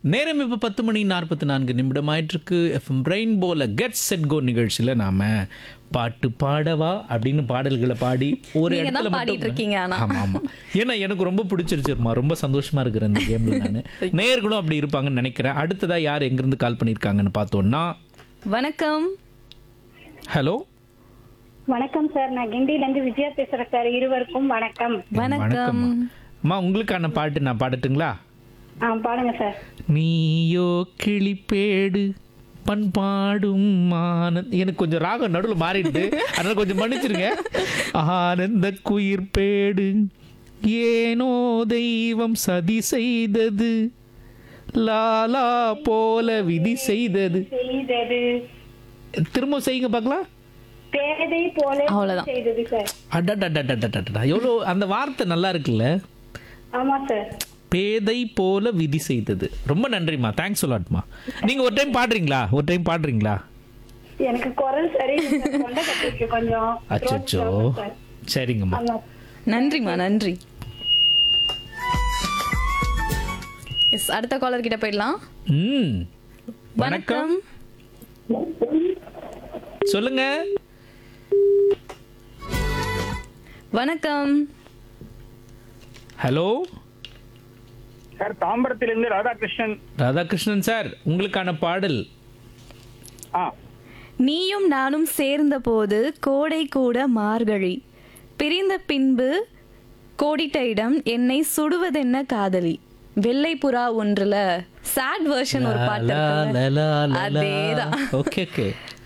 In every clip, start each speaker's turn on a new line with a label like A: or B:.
A: நேரம் இப்போ பத்து மணி நாற்பத்தி நான்கு நிமிடம் ஆயிட்டிருக்கு எஃப்எம் ரெயின்போல கெட் செட் கோ நிகழ்ச்சியில் நாம பாட்டு பாடவா அப்படின்னு பாடல்களை பாடி ஒரு
B: நீங்க தான்
A: இடத்துல
B: பாடிட்டு
A: மட்டும்
B: இருக்கீங்க ஆனா.
A: ஆமா ஆமா ஏன்னா எனக்கு ரொம்ப பிடிச்சிருச்சுமா ரொம்ப சந்தோஷமா இருக்கிறேன் இந்த கேம்ல நான் நேயர்களும் அப்படி இருப்பாங்கன்னு நினைக்கிறேன் அடுத்ததா யார் எங்கிருந்து கால் பண்ணியிருக்காங்கன்னு பார்த்தோம்னா
B: வணக்கம்
A: ஹலோ
C: வணக்கம் சார் நான் கிண்டில இருந்து விஜயா பேசுறேன் சார் இருவருக்கும் வணக்கம்
B: வணக்கம்
A: அம்மா உங்களுக்கான பாட்டு நான் பாடட்டுங்களா
C: ஆ பாடுங்க சார்
A: நீயோ கிளிப்பேடு பண்பாடும் ஆனந்த் எனக்கு கொஞ்சம் ராகம் நடுவில் மாறிடுது அதனால கொஞ்சம் மன்னிச்சிருங்க ஆனந்த குயிர்பேடு ஏனோ தெய்வம் சதி செய்தது லாலா போல விதி செய்தது
C: செய்தது
A: திரும்ப செய்யுங்க பார்க்கலாம்
C: பேதை போல
B: அவ்வளவுதான்.
C: செய்தது சார்
A: அடடடடடடடா எவ்வளோ அந்த வார்த்தை நல்லா இருக்குல்ல
C: ஆமா சார்
A: பேதை போல விதி செய்தது ரொம்ப நன்றிம்மா தேங்க்ஸ் சொல்லாட்மா நீங்கள் ஒரு டைம் பாடுறீங்களா ஒரு டைம் பாடுறீங்களா
C: எனக்கு குரல் சரி கொண்ட கட்டிருக்கு கொஞ்சம்
A: அச்சோ
C: throat problem சார்.
A: சரிங்கம்மா
C: ஆமா
B: நன்றிம்மா நன்றி எஸ் அடுத்த காலர் கிட்ட போயிடலாம்
A: ம் வணக்கம் சொல்லுங்க
B: வணக்கம்
A: ஹலோ
D: சார் தாம்பரத்திலிருந்து ராதாகிருஷ்ணன்
A: ராதாகிருஷ்ணன் சார் உங்களுக்கான பாடல்
D: ஆ
B: நீயும் நானும் சேர்ந்த போது கோடை கூட மார்கழி பிரிந்த பின்பு கோடிட்ட இடம் என்னை சுடுவதென்ன காதலி வெள்ளை புறா ஒன்றுல சேட் வெர்ஷன் ஒரு பாட்டு இருக்குல்ல? அதேதான்
A: ஓகே ஓகே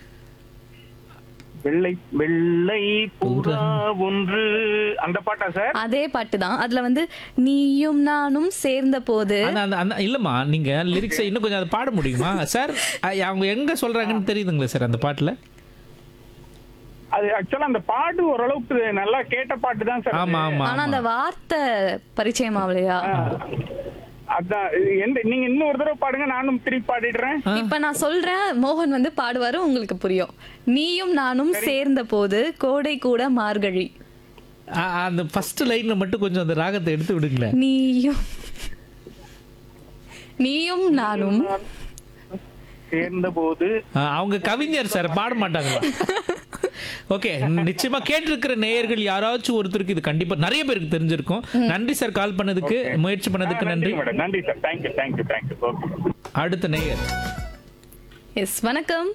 D: வெள்ளை வெள்ளை புறா ஒன்று அந்த பாட்டா சார்
B: அதே பாட்டு தான் அதுல வந்து நீயும் நானும் சேர்ந்த போது
A: ஆனா அந்த அந்த இல்லம்மா நீங்க லிரிக்ஸை இன்னும் கொஞ்சம் அதை பாட முடியுமா சார் அ- அவங்க எங்க சொல்றாங்கன்னு தெரியுதுங்களா சார் அந்த பாட்டுல
D: அது ஆக்சுவலா அந்த பாட்டு ஓரளவுக்கு நல்லா கேட்ட பாட்டு தான் சார்
A: ஆமா ஆமா
B: ஆனா அந்த வார்த்தை பரிச்சயம் ஆகலையா
D: அதான் எந்த நீங்க இன்னும் ஒரு தடவை பாடுங்க நானும் திருப்பி பாடிடுறேன்
B: இப்ப நான் சொல்றேன் மோகன் வந்து பாடுவாரு உங்களுக்கு புரியும் நீயும் நானும் சேர்ந்த போது கோடை கூட மார்கழி
A: அ- அந்த ஃபர்ஸ்ட் லைன்ல மட்டும் கொஞ்சம் அந்த ராகத்தை எடுத்து விடுங்களேன்
B: நீயும் நீயும் நானும்
D: சேர்ந்த போது
A: ஆ, அவங்க கவிஞர் சார் பாட மாட்டாங்களா ஓகே நிச்சயமா கேட்டிருக்கிற நேயர்கள் யாராச்சும் ஒருத்தருக்கு இது கண்டிப்பா நிறைய பேருக்கு தெரிஞ்சிருக்கும் நன்றி சார் கால் பண்ணதுக்கு முயற்சி பண்ணதுக்கு நன்றி
D: மேடம் நன்றி sir thank you thank you thank you okay
A: அடுத்த நேயர்
B: எஸ் வணக்கம்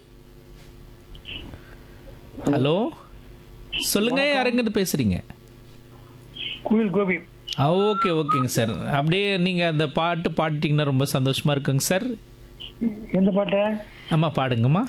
A: ஹலோ சொல்லுங்க யாருங்கிட்ட பேசுறீங்க
D: குயில் கோபி
A: ஆ ஓகே ஓகேங்க சார் அப்படியே நீங்க அந்த பாட்டு பாடிட்டீங்கன்னா ரொம்ப சந்தோஷமா இருக்குங்க சார்
D: எந்த பாட்டு
A: ஆமா பாடுங்கம்மா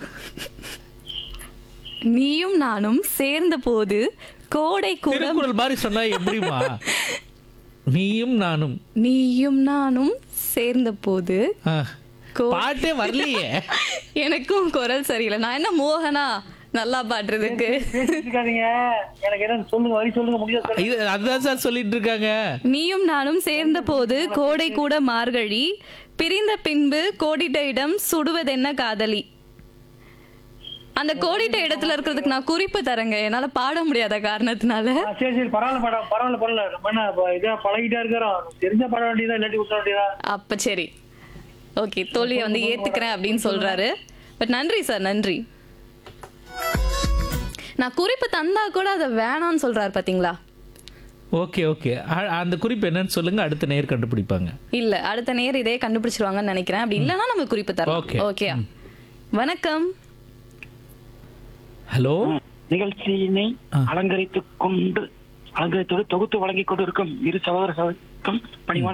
B: நீயும் நானும் சேர்ந்த போது கோடை கூட
A: திருக்குறள் மாதிரி சொன்னா எப்படிமா நீயும் நானும்
B: நீயும் நானும் சேர்ந்த போது
A: ஆ,
B: கோ-
A: பாட்டே வரலையே
B: எனக்கும் குரல் சரியில்லை நான் என்ன மோகனா நல்லா பாடுறதுக்கு
E: பேசிக்காதீங்க எனக்கு என்ன சொல்லுங்க வழி சொல்லுங்க முடியாது
A: இது அதுதான் சார் சொல்லிட்டு இருக்காங்க
B: நீயும் நானும் சேர்ந்த போது கோடை கூட மார்கழி பிரிந்த பின்பு கோடிட்ட இடம் சுடுவதென்ன காதலி அந்த கோடிட்ட இடத்துல இருக்கிறதுக்கு நான் குறிப்பு தரேங்க என்னால பாட முடியாத காரணத்தினால
E: ஆ, சரி சரி பரவாயில்ல மேடம் பரவாயில்ல பரவாயில்ல நம்ம என்ன இப்ப இதா பழகிட்டா இருக்கிறோம் தெரிஞ்சா பாட வேண்டியதா இல்லாட்டி விட்ட வேண்டியதா
B: அப்ப சரி ஓகே தோல்வியை வந்து ஏத்துக்கிறேன் அப்படின்னு சொல்றாரு பட் நன்றி சார் நன்றி நான் குறிப்பு தந்தா கூட அதை வேணாம்னு சொல்றாரு பாத்தீங்களா
A: ஓகே ஓகே அந்த குறிப்பு என்னன்னு சொல்லுங்க அடுத்த நேர் கண்டுபிடிப்பாங்க
B: இல்ல அடுத்த நேர் இதே கண்டுபிடிச்சிருவாங்கன்னு நினைக்கிறேன் அப்படி இல்லைன்னா நம்ம குறிப்பு தரலாம்
A: Okay.
B: ஓகே வணக்கம்
A: ஹலோ
F: நிகழ்ச்சியினை அலங்கரித்துக் கொண்டு அலங்கரித்தோடு தொகுத்து வழங்கிக் கொண்டிருக்கும் இரு சகோதர சகோதரிக்கும் பணிவான